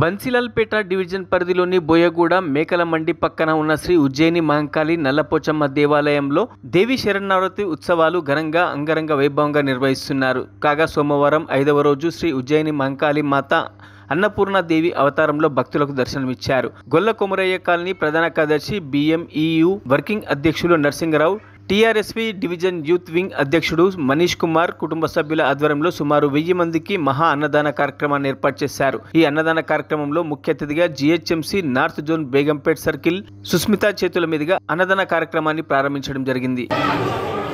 Bansilalpet division పరిధిలోని బోయగూడ మేకల మండి పక్కన ఉన్న శ్రీ ఉజ్జయిని మహంకాళి నల్లపోచమ్మ దేవాలయంలో దేవి శరణవరాత్రి ఉత్సవాలు ఘనంగా అంగరంగ వైభవంగా నిర్వహిస్తున్నారు కాగా సోమవారం ఐదవ రోజు శ్రీ ఉజ్జయిని మహంకాళి మాత అన్నపూర్ణాదేవి అవతారంలో భక్తులకు దర్శనమిచ్చారు గొల్ల కొమరయ్య కాలనీ ప్రధాన కార్యదర్శి బిఎంఈయు వర్కింగ్ అధ్యక్షులు Narasingarao TRSP division youth wing అధ్యక్షుడు మనీష్ కుమార్ కుటుంబ సభ్యుల ఆధ్వర్యంలో సుమారు వెయ్యి మందికి మహా అన్నదాన కార్యక్రమాన్ని ఏర్పాటు చేశారు ఈ అన్నదాన కార్యక్రమంలో ముఖ్య అతిథిగా GHMC north zone Begumpet circle Susmitha చేతుల మీదుగా అన్నదాన కార్యక్రమాన్ని ప్రారంభించడం జరిగింది